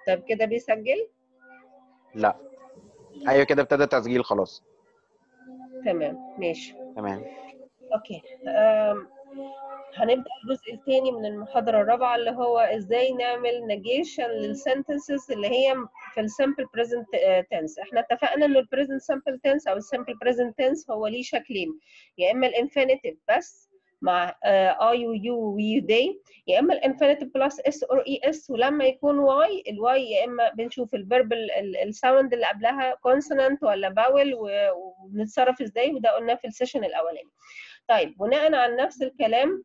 طب كده بيسجل لا ايوه كده ابتدى تسجيل خلاص تمام ماشي تمام اوكي أم، هنبدأ الجزء الثاني من المحاضرة الرابعة اللي هو ازاي نعمل نيجيشن للسنتنسز اللي هي في السمبل بريزنت تنس احنا اتفقنا ان البريزنت سمبل تنس او السمبل بريزنت تنس هو ليه شكلين يا اما الانفينيتيف بس مع اي ويو ويو دي يا اما الانفينيتيف بلس اس اور اي اس ولما يكون واي الواي يا اما بنشوف الفيرب الساوند اللي قبلها كونسونانت ولا باول وبنتصرف ازاي وده قلناه في السيشن الاولاني طيب بناء على نفس الكلام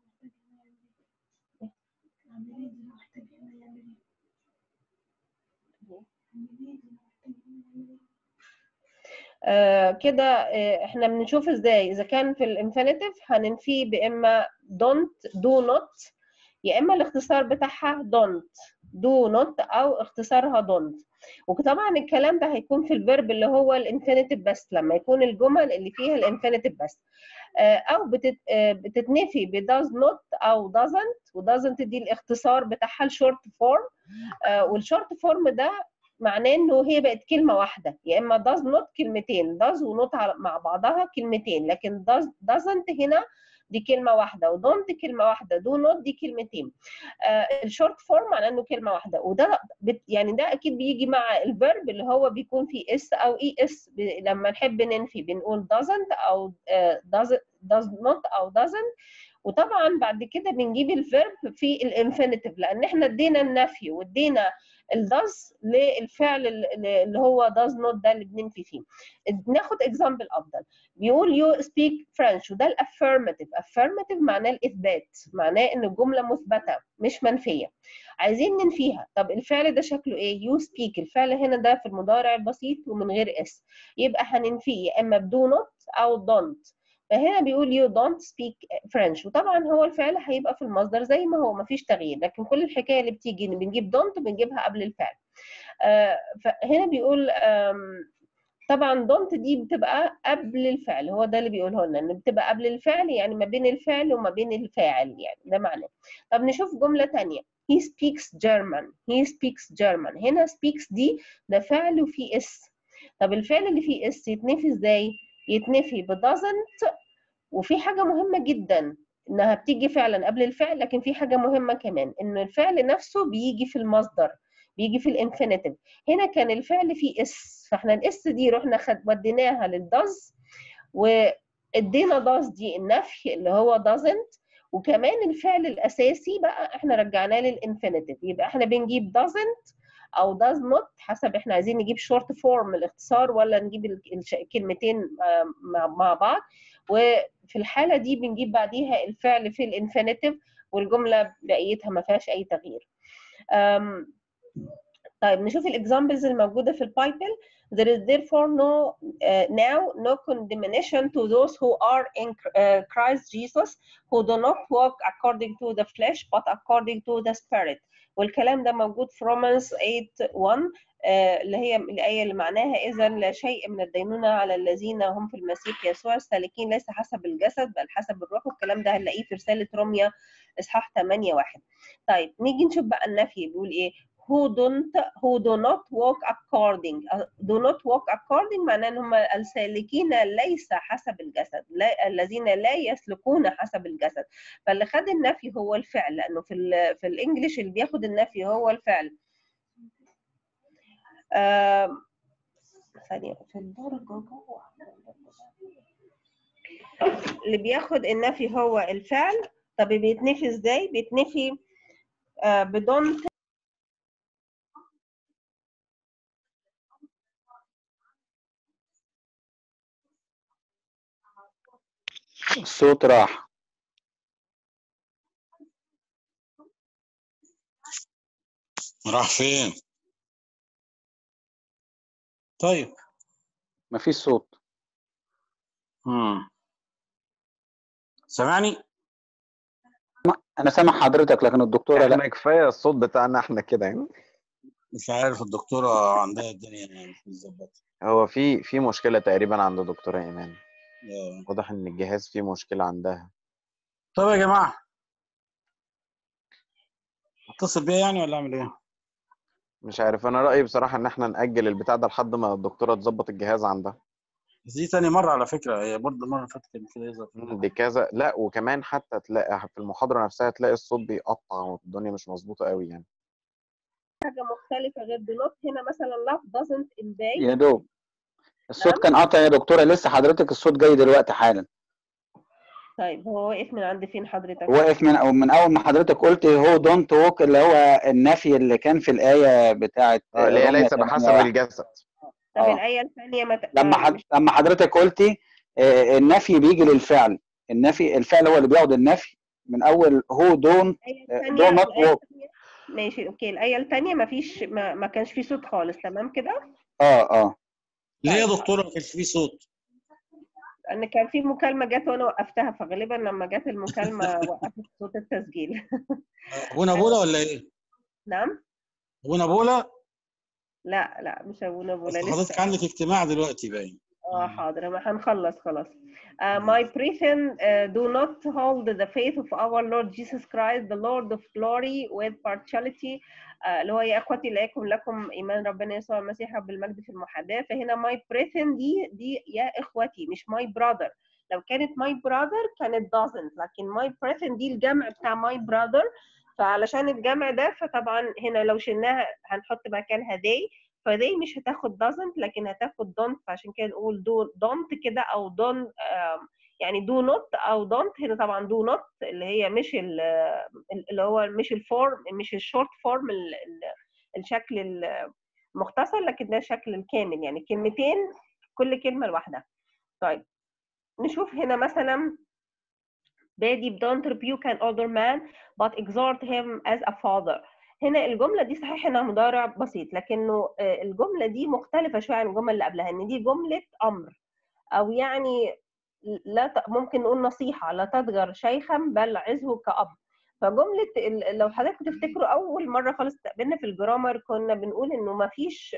آه كده آه احنا بنشوف ازاي اذا كان في الانفينيتيف هننفيه باما don't do not يا اما الاختصار بتاعها don't do not او اختصارها don't وطبعا الكلام ده هيكون في الفيرب اللي هو الانفينيتيف بس لما يكون الجمل اللي فيها الانفينيتيف بس آه او بتت بتتنفي ب does not او doesn't و doesn't دي الاختصار بتاعها الشورت فورم والشورت فورم ده معناه انه هي بقت كلمه واحده يا اما does not كلمتين does و not مع بعضها كلمتين لكن does doesn't هنا دي كلمه واحده و don't كلمه واحده do not دي كلمتين آه الشورت فورم معناه انه كلمه واحده وده بت يعني ده اكيد بيجي مع الفيرب اللي هو بيكون فيه اس او اي اس لما نحب ننفي بنقول doesn't او آه does does not او doesn't وطبعا بعد كده بنجيب الفيرب في الانفينيتيف لان احنا ادينا النفي وادينا الداز للفعل اللي هو does not ده اللي بننفي فيه ناخد اكزامبل افضل بيقول يو سبيك فرنش وده الافيرماتيف affirmative معناه الاثبات معناه ان الجمله مثبته مش منفيه عايزين ننفيها طب الفعل ده شكله ايه يو سبيك الفعل هنا ده في المضارع البسيط ومن غير اس يبقى هننفيه يا اما بدو not او don't فهنا بيقول you don't speak French وطبعا هو الفعل هيبقى في المصدر زي ما هو مفيش تغيير لكن كل الحكايه اللي بتيجي ان بنجيب don't بنجيبها قبل الفعل آه فهنا بيقول طبعا don't دي بتبقى قبل الفعل هو ده اللي بيقوله لنا ان بتبقى قبل الفعل يعني ما بين الفعل وما بين الفاعل يعني ده معناه طب نشوف جمله ثانيه he speaks German he speaks German هنا speaks دي ده فعل وفيه اس طب الفعل اللي فيه اس يتنفي ازاي يتنفي ب doesn't وفي حاجة مهمة جدا انها بتيجي فعلا قبل الفعل لكن في حاجة مهمة كمان ان الفعل نفسه بيجي في المصدر بيجي في الانفينيتيف هنا كان الفعل فيه اس فاحنا الاس دي رحنا خد وديناها للداز وادينا داز دي النفي اللي هو doesn't وكمان الفعل الاساسي بقى احنا رجعناه للانفينيتيف يبقى احنا بنجيب doesn't او does not حسب احنا عايزين نجيب شورت فورم الاختصار ولا نجيب الكلمتين مع بعض وفي الحاله دي بنجيب بعديها الفعل في الانفينيتيف والجمله بقيتها ما فيهاش اي تغيير طيب نشوف الاكزامبلز الموجوده في البايبل there is therefore no uh, now no condemnation to those who are in uh, Christ Jesus who do not walk according to the flesh but according to the spirit والكلام ده موجود في رومانس 8 1 اللي هي الآية اللي معناها إذا لا شيء من الدينونة على الذين هم في المسيح يسوع السالكين ليس حسب الجسد بل حسب الروح والكلام ده هنلاقيه في رسالة روميا إصحاح 8 1 طيب نيجي نشوف بقى النفي بيقول إيه who don't who do not walk according do not walk according معناه ان هم السالكين ليس حسب الجسد لا الذين لا يسلكون حسب الجسد فاللي خد النفي هو الفعل لانه في ال في الانجليش اللي بياخد النفي هو الفعل ثانية في الدرجة جوه اللي بياخد النفي هو الفعل طب بيتنفي ازاي؟ بيتنفي آه بدون الصوت راح راح فين طيب مفيش صوت امم سامعني انا سامع حضرتك لكن الدكتوره لا احنا كفايه الصوت بتاعنا احنا كده يعني مش عارف الدكتوره عندها الدنيا مش متظبطه هو في في مشكله تقريبا عند دكتوره ايمان آه. واضح ان الجهاز فيه مشكله عندها طب يا جماعه اتصل بيا يعني ولا اعمل ايه مش عارف انا رايي بصراحه ان احنا ناجل البتاع ده لحد ما الدكتوره تظبط الجهاز عندها بس دي تاني مرة على فكرة هي برضه المرة اللي فاتت كان كده يظهر مم، دي كذا لا وكمان حتى تلاقي في المحاضره نفسها تلاقي الصوت بيقطع والدنيا مش مظبوطه قوي يعني حاجه مختلفه غير do not هنا مثلا love doesn't invade يا دوب الصوت نعم. كان قاطع يا دكتورة لسه حضرتك الصوت جاي دلوقتي حالا طيب هو واقف من عند فين حضرتك واقف من أو من اول ما حضرتك قلت هو دونت ووك اللي هو النفي اللي كان في الآية بتاعت اه اللي هي رومية ليس بحسب 8:1. الجسد طب آه. الايه الثانيه ما ت- لما ما- حد... مش لما حضرتك قلتي آه، النفي بيجي للفعل النفي الفعل هو اللي بياخد النفي من اول هو دونت الايه do الثانيه not الآية walk. التانية- ماشي اوكي الايه الثانيه ما فيش ما, ما كانش في صوت خالص تمام كده اه اه ليه يا دكتورة ما كانش فيه صوت؟ ان كان في مكالمه جت وانا وقفتها فغالبا لما جت المكالمه وقفت صوت التسجيل ابونا بولا ولا ايه؟ نعم ابونا بولا؟ لا لا مش ابونا بس بولا حضرتك لسه عندك اجتماع دلوقتي باين اه حاضر ما هنخلص خلاص uh, my brethren uh, do not hold the faith of our Lord Jesus Christ the Lord of glory with partiality uh, اللي هو يا اخوتي لا يكن لكم ايمان ربنا يسوع المسيح رب المجد في المحاباه فهنا my brethren دي دي يا اخوتي مش my brother لو كانت my brother كانت doesn't لكن my brethren دي الجمع بتاع my brother فعلشان الجمع ده فطبعا هنا لو شلناها هنحط مكانها they فدي مش هتاخد doesn't لكن هتاخد don't فعشان كده نقول do don't كده او don't um, يعني do not او don't هنا طبعا do not اللي هي مش ال- اللي هو مش الفورم مش الشورت فورم الشكل المختصر لكن ده الشكل الكامل يعني كلمتين كل كلمة لوحدها طيب نشوف هنا مثلا بادي don't rebuke an older man but exhort him as a father هنا الجملة دي صحيح انها مضارع بسيط لكنه آه، الجملة دي مختلفة شوية عن الجملة اللي قبلها ان دي جملة امر او يعني لا ت- ممكن نقول نصيحة لا تضجر شيخا بل عزه كأب فجملة ال- لو حضرتك تفتكروا أول مرة خالص اتقابلنا في الجرامر كنا بنقول إنه ما فيش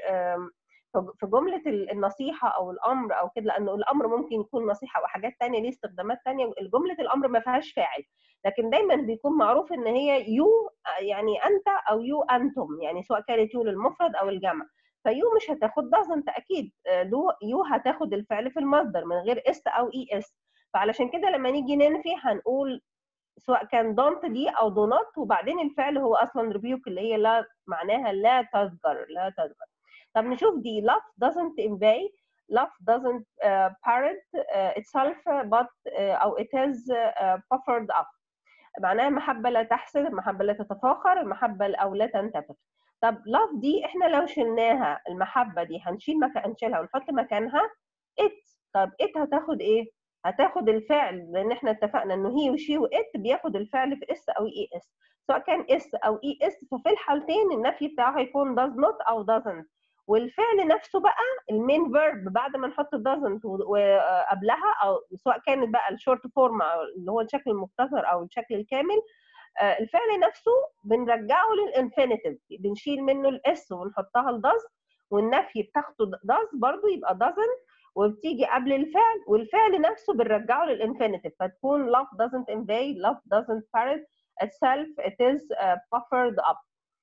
في جملة ال- النصيحة أو الأمر أو كده لأنه الأمر ممكن يكون نصيحة وحاجات تانية ليه استخدامات تانية الجملة الأمر ما فيهاش فاعل لكن دايما بيكون معروف إن هي يو يعني أنت أو يو أنتم يعني سواء كانت يو للمفرد أو الجمع فيو مش هتاخد doesn't اكيد آه، لو يو هتاخد الفعل في المصدر من غير اس او اي اس فعلشان كده لما نيجي ننفي هنقول سواء كان don't دي او do not وبعدين الفعل هو اصلا rebuke اللي هي لا معناها لا تذكر لا تذكر طب نشوف دي love doesn't invade love doesn't uh, parrot uh, itself but uh, او it is uh, puffered up معناها المحبة لا تحسد المحبة لا تتفاخر المحبة أو لا تنتفخ طب love دي احنا لو شلناها المحبة دي هنشيل مكان هنشيلها ونحط مكانها it طب it هتاخد ايه؟ هتاخد الفعل لان احنا اتفقنا انه هي وشي وات بياخد الفعل في اس او اي اس سواء كان اس او اي اس ففي الحالتين النفي بتاعه هيكون does not او doesn't والفعل نفسه بقى المين فيرب بعد ما نحط doesn't وقبلها او سواء كانت بقى الشورت فورم او اللي هو الشكل المختصر او الشكل الكامل آه، الفعل نفسه بنرجعه للانفينيتيف بنشيل منه الاس ونحطها لداز والنفي بتاخده داز برضو يبقى doesn't وبتيجي قبل الفعل والفعل نفسه بنرجعه للانفينيتيف فتكون love doesn't invade love doesn't parrot itself it is uh, buffered up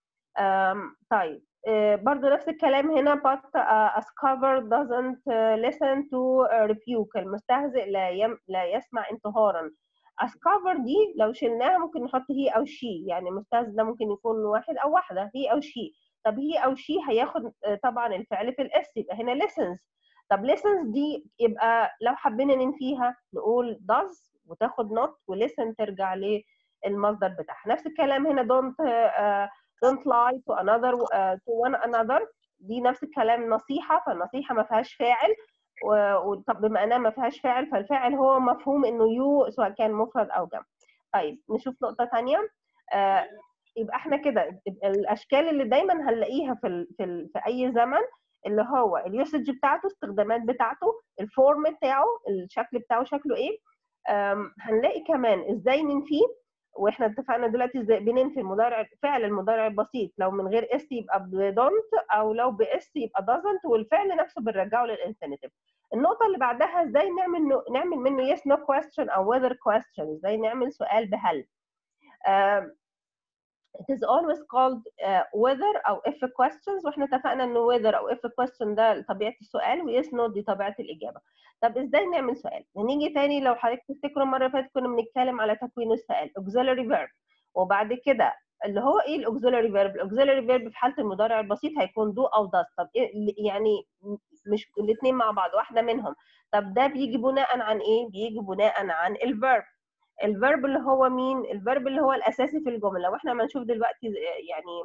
um, طيب uh, برضو نفس الكلام هنا but uh, a scholar doesn't uh, listen to uh, rebuke المستهزئ لا يم لا يسمع انتهارا اسكافر دي لو شلناها ممكن نحط هي او شي يعني مستهزئ ده ممكن يكون واحد او واحده هي او شي طب هي او شي هياخد آه، طبعا الفعل في الاس يبقى هنا listens طب listens دي يبقى لو حبينا ننفيها نقول does وتاخد not ولisten ترجع للمصدر بتاعها نفس الكلام هنا don't uh, don't lie to another uh, to one another دي نفس الكلام نصيحة فالنصيحة ما فيهاش فاعل و- وطب بما انها ما فيهاش فاعل فالفاعل هو مفهوم انه يو سواء كان مفرد او جمع طيب نشوف نقطة تانية آه يبقى احنا كده الاشكال اللي دايما هنلاقيها في ال في, ال في اي زمن اللي هو اليوسج بتاعته استخدامات بتاعته الفورم بتاعه الشكل بتاعه شكله ايه آم، هنلاقي كمان ازاي ننفيه واحنا اتفقنا دلوقتي ازاي بننفي المضارع فعل المضارع البسيط لو من غير اس يبقى بدونت او لو باس يبقى doesn't والفعل نفسه بنرجعه للانفينيتيف النقطه اللي بعدها ازاي نعمل نعمل منه yes no question او whether question ازاي نعمل سؤال بهل آم، it is always called uh, whether او if questions واحنا اتفقنا انه whether او if question ده طبيعه السؤال و yes no دي طبيعه الاجابه طب ازاي نعمل سؤال نيجي تاني لو حضرتك تفتكروا المره اللي فاتت كنا بنتكلم على تكوين السؤال auxiliary verb وبعد كده اللي هو ايه الاوكسيلري فيرب الاوكسيلري فيرب في حاله المضارع البسيط هيكون دو او داز طب إيه يعني مش الاثنين مع بعض واحده منهم طب ده بيجي بناء عن ايه بيجي بناء عن الفيرب الفيرب اللي هو مين الفيرب اللي هو الاساسي في الجمله لو احنا ما نشوف دلوقتي يعني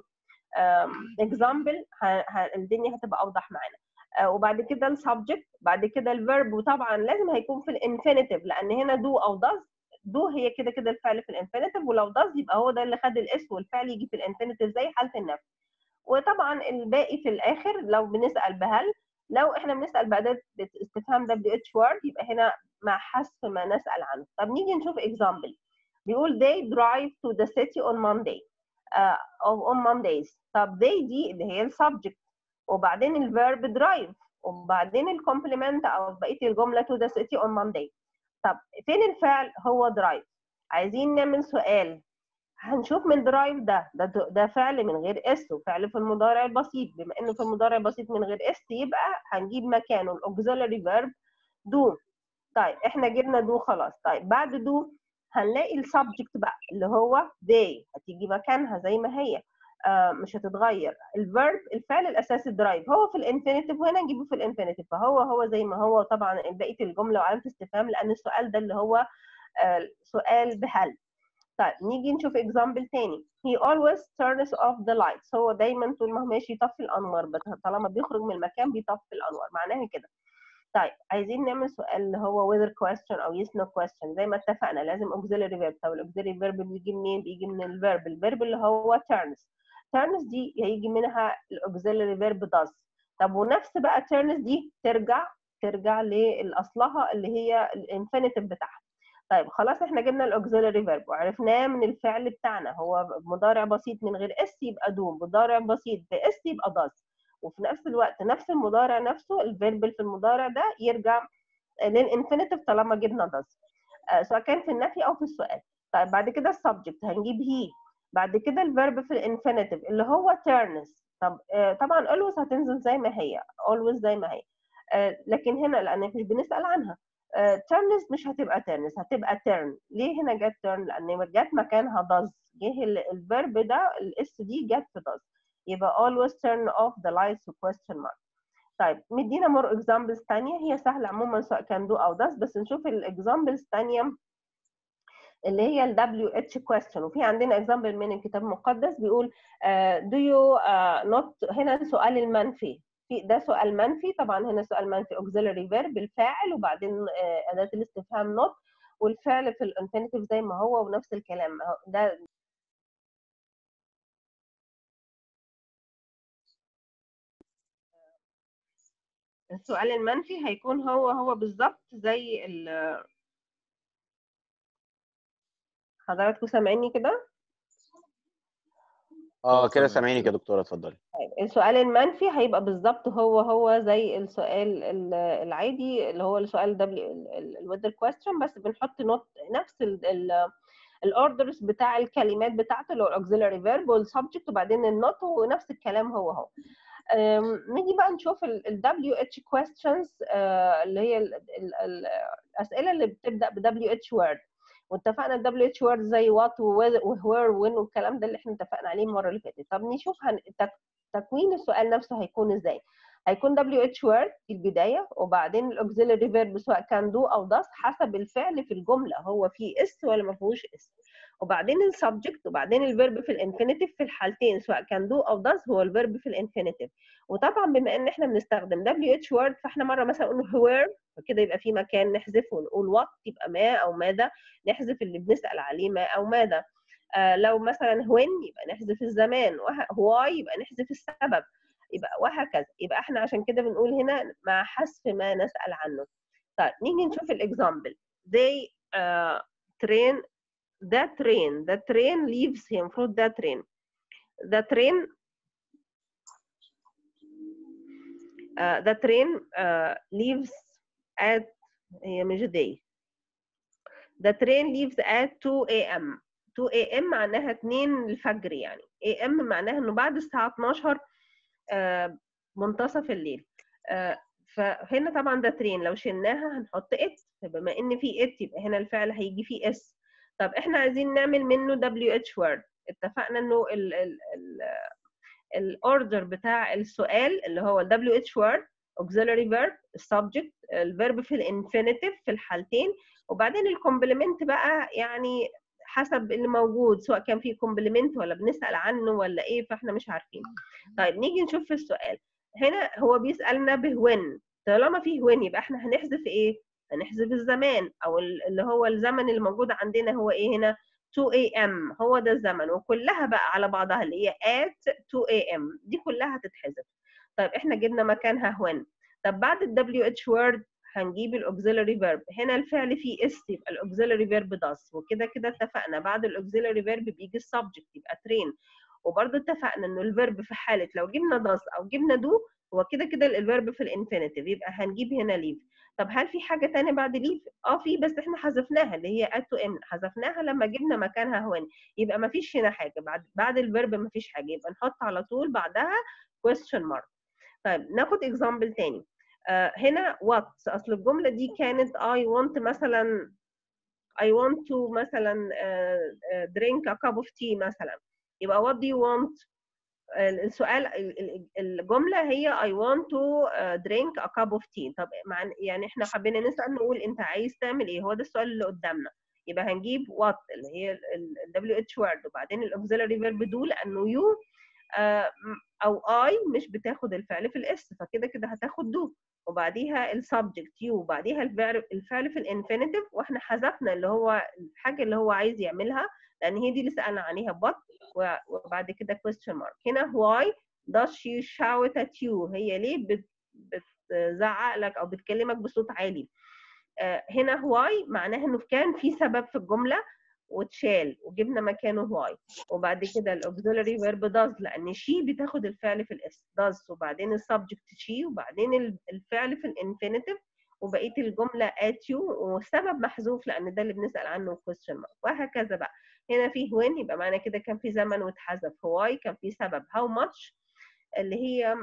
اكزامبل الدنيا هتبقى اوضح معانا وبعد كده السبجكت بعد كده الفيرب وطبعا لازم هيكون في الانفينيتيف لان هنا دو او داز دو هي كده كده الفعل في الانفينيتيف ولو داز يبقى هو ده اللي خد الاس والفعل يجي في الانفينيتيف زي حاله النفي وطبعا الباقي في الاخر لو بنسال بهل لو احنا بنسال باداه استفهام دبليو اتش وورد يبقى هنا مع حذف ما نسال عنه طب نيجي نشوف اكزامبل بيقول they drive to the city on Monday uh, on Mondays طب they دي اللي هي السبجكت وبعدين الفيرب drive وبعدين الكومبلمنت او بقيه الجمله to the city on Monday طب فين الفعل هو درايف عايزين نعمل سؤال هنشوف من درايف ده ده ده فعل من غير اس وفعل في المضارع البسيط بما انه في المضارع البسيط من غير اس يبقى هنجيب مكانه الاوكسيلري فيرب دو طيب احنا جبنا دو خلاص طيب بعد دو هنلاقي السبجكت بقى اللي هو they هتيجي مكانها زي ما هي آه مش هتتغير الفيرب الفعل الاساسي درايف هو في الانفينيتيف وهنا نجيبه في الانفينيتيف فهو هو زي ما هو طبعا بقيه الجمله وعلامه استفهام لان السؤال ده اللي هو آه سؤال بهل طيب نيجي نشوف اكزامبل تاني he always turns off the lights هو دايما طول ما هو ماشي يطفي الانوار طالما بيخرج من المكان بيطفي الانوار معناها كده طيب عايزين نعمل سؤال اللي هو whether question او yes no question زي ما اتفقنا لازم auxiliary verb طب الاوكسيلري verb بيجي منين بيجي من الفيرب الفيرب اللي هو turns turns دي هيجي منها الاوكسيلري فيرب does طب ونفس بقى turns دي ترجع ترجع لاصلها اللي هي الانفينيتيف بتاعها طيب خلاص احنا جبنا الاوكسيلري فيرب وعرفناه من الفعل بتاعنا هو مضارع بسيط من غير اس يبقى دوم مضارع بسيط باس يبقى does وفي نفس الوقت نفس المضارع نفسه الفيرب في المضارع ده يرجع للانفينيتيف طالما جبنا does آه سواء كان في النفي او في السؤال طيب بعد كده السبجكت هنجيب هي بعد كده الفيرب في الانفينيتيف اللي هو turns طب آه طبعا always هتنزل زي ما هي always زي ما هي آه لكن هنا لان مش بنسال عنها آه turns مش هتبقى turns هتبقى turn ليه هنا جت turn لان جت مكانها does جه الفيرب ده الاس دي جت في does يبقى always turn off the lights question mark طيب مدينا مور اكزامبلز ثانيه هي سهله عموما سواء كان do او does بس نشوف الاكزامبلز الثانيه اللي هي ال WH question وفي عندنا example من الكتاب المقدس بيقول uh, do you uh, not هنا سؤال المنفي في ده سؤال منفي طبعا هنا سؤال منفي auxiliary verb الفاعل وبعدين uh, اداه الاستفهام not والفعل في الانفينيتيف زي ما هو ونفس الكلام ده السؤال المنفي هيكون هو هو بالظبط زي ال حضراتكم سامعيني كده؟ اه كده سامعيني كده دكتوره اتفضلي طيب السؤال المنفي هيبقى بالظبط هو هو زي السؤال العادي اللي هو السؤال ده الويذر كويستشن بس بنحط نوت نفس الاوردرز بتاع الكلمات بتاعته اللي هو الاوكسيلري فيرب والسبجكت وبعدين النوت ونفس الكلام هو هو نيجي بقى نشوف ال WH questions اللي هي الاسئله اللي بتبدا ب WH word واتفقنا ال WH word زي what وwhere وwhen والكلام ده اللي احنا اتفقنا عليه المره اللي فاتت طب نشوف هن... تكوين السؤال نفسه هيكون ازاي هيكون WH word في البدايه وبعدين الاوكسيلري فيرب سواء كان do او does حسب الفعل في الجمله هو فيه اس ولا ما فيهوش اس وبعدين السبجكت وبعدين الفيرب في الانفينيتيف في الحالتين سواء كان do او does هو الفيرب في الانفينيتيف وطبعا بما ان احنا بنستخدم WH word فاحنا مره مثلا نقول where فكده يبقى في مكان نحذفه ونقول what يبقى ما او ماذا نحذف اللي بنسال عليه ما او ماذا آه لو مثلا when يبقى نحذف الزمان why يبقى نحذف السبب يبقى وهكذا يبقى احنا عشان كده بنقول هنا مع حذف ما نسال عنه طيب نيجي نشوف الاكزامبل they uh, train the train the train leaves هي المفروض the train the train uh, the train uh, leaves at هي مش they the train leaves at 2 a.m. 2 am معناها 2 الفجر يعني am معناها انه بعد الساعه 12 آه، منتصف الليل آه، فهنا طبعا ده ترين لو شلناها هنحط ات فبما ان في ات يبقى هنا الفعل هيجي فيه اس طب احنا عايزين نعمل منه دبليو اتش وورد اتفقنا انه ال ال ال الاوردر بتاع السؤال اللي هو دبليو اتش وورد auxiliary verb السبجكت الفيرب في الانفينيتيف في الحالتين وبعدين الكومبلمنت بقى يعني حسب اللي موجود سواء كان في كومبلمنت ولا بنسال عنه ولا ايه فاحنا مش عارفين طيب نيجي نشوف في السؤال هنا هو بيسالنا بهوين طالما في هوين يبقى احنا هنحذف ايه هنحذف الزمان او ال- اللي هو الزمن اللي موجود عندنا هو ايه هنا 2 am هو ده الزمن وكلها بقى على بعضها اللي هي at 2 am دي كلها هتتحذف طيب احنا جبنا مكانها when طب بعد ال WH word هنجيب الاوكسيلري فيرب هنا الفعل فيه اس يبقى الاوكسيلري فيرب does وكده كده اتفقنا بعد الاوكسيلري فيرب بيجي السبجكت يبقى train وبرضه اتفقنا انه الفيرب في حاله لو جبنا does او جبنا do هو كده كده الفيرب في الانفينيتيف يبقى هنجيب هنا leave طب هل في حاجه تانية بعد leave اه في بس احنا حذفناها اللي هي at to am حذفناها لما جبنا مكانها when يبقى ما فيش هنا حاجه بعد بعد الفيرب ما فيش حاجه يبقى نحط على طول بعدها question mark طيب ناخد example تاني آه هنا what اصل الجمله دي كانت I want مثلا I want to مثلا uh, uh, drink a cup of tea مثلا يبقى what do you want السؤال الجمله هي I want to drink a cup of tea طب مع يعني احنا حبينا نسال نقول انت عايز تعمل ايه هو ده السؤال اللي قدامنا يبقى هنجيب what اللي هي ال WH word وبعدين الاوكسيلري فيرب do لانه you او I مش بتاخد الفعل في الاس فكده كده هتاخد do وبعديها السبجكت يو وبعديها الفعل الفعل في الانفينيتيف واحنا حذفنا اللي هو الحاجه اللي هو عايز يعملها لان هي دي اللي سالنا عليها but وبعد كده question mark هنا why does she shout at you هي ليه بت بتزعق لك او بتكلمك بصوت عالي آه هنا why معناها انه كان في سبب في الجمله واتشال وجبنا مكانه why وبعد كده الاوكسيلري فيرب does لان she بتاخد الفعل في الاس does وبعدين السبجكت she وبعدين الفعل في الانفينيتيف وبقيه الجمله at you والسبب محذوف لان ده اللي بنسال عنه question mark وهكذا بقى هنا في when يبقى معنى كده كان في زمن واتحذف why كان في سبب how much اللي هي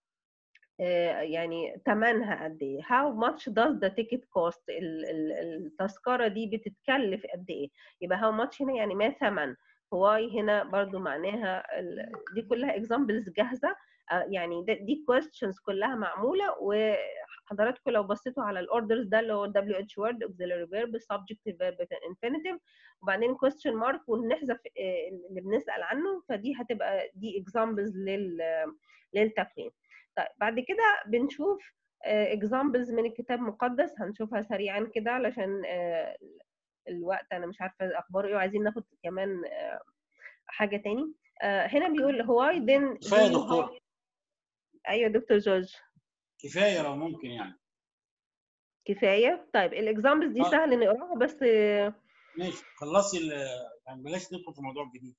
يعني ثمنها قد ايه how much does the ticket cost التذكره دي بتتكلف قد ايه يبقى how much هنا يعني ما ثمن why هنا برضو معناها دي كلها examples جاهزه يعني دي questions كلها معموله وحضراتكم لو بصيتوا على الاوردرز ده اللي هو WH word auxiliary verb subject verb infinitive وبعدين question mark ونحذف اللي بنسال عنه فدي هتبقى دي examples لل للتكوين طيب بعد كده بنشوف examples من الكتاب المقدس هنشوفها سريعا كده علشان الوقت انا مش عارفه اخباره ايه وعايزين ناخد كمان حاجه تاني هنا بيقول why then كفايه يا دكتور ايوه دكتور جورج كفايه لو ممكن يعني كفايه طيب الاكزامبلز دي آه. سهل نقراها بس ماشي خلصي ال- يعني بلاش ندخل في موضوع جديد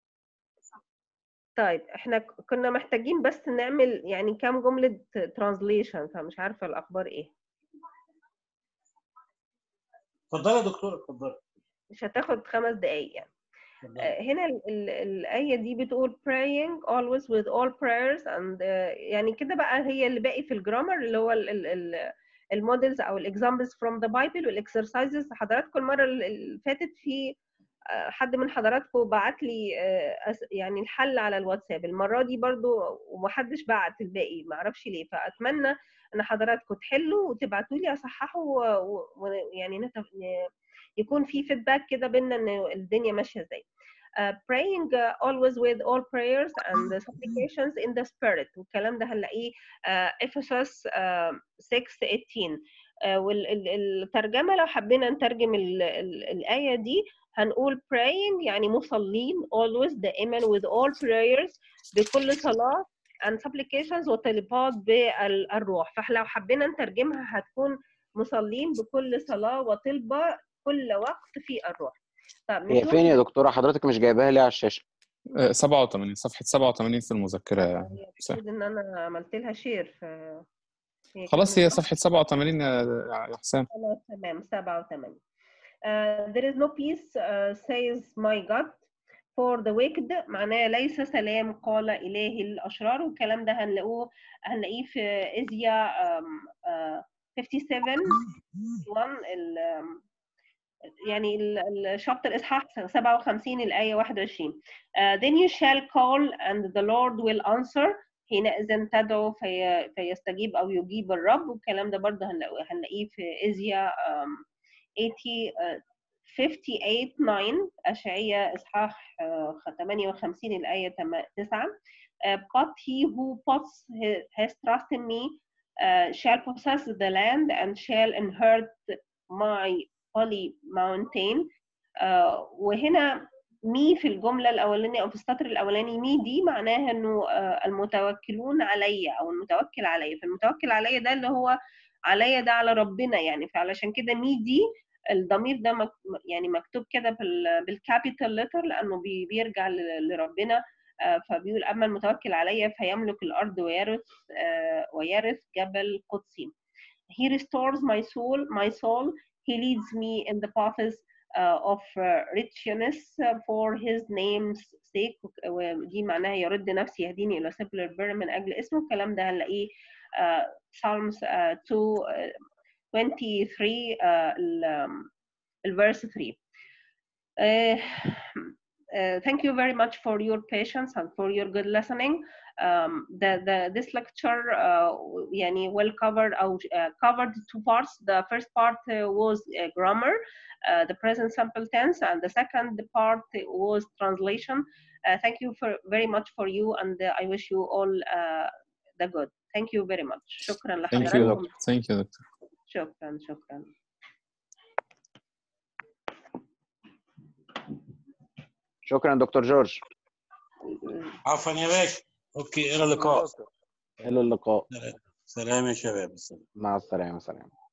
طيب احنا ك- كنا محتاجين بس نعمل يعني كام جمله ترانزليشن فمش عارفه الاخبار ايه اتفضلي يا دكتور اتفضلي مش هتاخد خمس دقايق يعني اتفضلي آه، هنا ال- ال- الآية دي بتقول praying always with all prayers and آه، يعني كده بقى هي اللي باقي في الجرامر اللي هو ال- ال- ال- المودلز او الاكزامبلز from the Bible والاكسرسايزز حضراتكم المرة اللي فاتت في آه، حد من حضراتكم بعت لي آه، أس- يعني الحل على الواتساب المرة دي برضو ومحدش بعت الباقي معرفش ليه فأتمنى ان حضراتكم تحلوا وتبعتوا لي اصححه ويعني نت... ن- يكون في فيدباك كده بينا ان الدنيا ماشيه ازاي uh, praying uh, always with all prayers and the supplications in the spirit والكلام ده هنلاقيه uh, Ephesus uh, 6:18 uh, والترجمه لو حبينا نترجم ال ال الآية دي هنقول praying يعني مصلين always دائما with all prayers بكل صلاة and supplications وطلبات بالروح فلو حبينا نترجمها هتكون مصلين بكل صلاة وطلبة كل وقت في الروح طب هي نشوف فين يا دكتورة حضرتك مش جايباها ليه على الشاشة آه، 87 صفحة 87 في المذكرة هي صح. المفروض ان انا عملت لها شير ف هي خلاص كانت هي صفحة 87 يا يا حسام خلاص تمام 87 Uh, there is no peace uh, says my God for the wicked معناه ليس سلام قال إله الأشرار والكلام ده هنلاقوه هنلاقيه في إزيا um, uh, 57 1 ال um, يعني ال- الشابتر الاصحاح 57 الايه 21 uh, then you shall call and the Lord will answer حينئذ تدعو في فيستجيب او يجيب الرب والكلام ده برضه هنلاقيه هنلاقيه في ازيا um, 80 uh, 58 9 اشعياء اصحاح uh, 58 الايه 9 uh, but he who puts his, his trust in me uh, shall possess the land and shall inherit my holy mountain آه، وهنا مي في الجملة الأولانية أو في السطر الأولاني مي دي معناها إنه آه، المتوكلون عليا أو المتوكل عليا فالمتوكل عليا ده اللي هو عليا ده على ربنا يعني فعلشان كده مي دي الضمير ده مك يعني مكتوب كده بال- بالكابيتال لتر لأنه بي- بيرجع ل- لربنا آه، فبيقول أما المتوكل عليا فيملك الأرض ويرث آه، ويرث جبل قدسي He restores my soul, my soul. He leads me in the paths uh, of uh, richness uh, for his name's sake. ودي معناها يرد نفسي يهديني إلى سبل البر من أجل اسمه. الكلام ده هنلاقيه uh, Psalms uh, 2 uh, 23 uh, ال- um, الverse 3. Uh, uh, thank you very much for your patience and for your good listening. Um, the, the, this lecture uh, يعني well covered أو uh, covered two parts. The first part uh, was uh, grammar, uh, the present simple tense, and the second part was translation. Uh, thank you for very much for you, and uh, I wish you all uh, the good. Thank you very much. شكرا Thank you لحضراتكم. دكتور Thank you دكتور شكرا شكرا. شكرا دكتور جورج عفوا يا باشا اوكي الى اللقاء الى اللقاء سلام يا شباب السلام مع السلامه سلام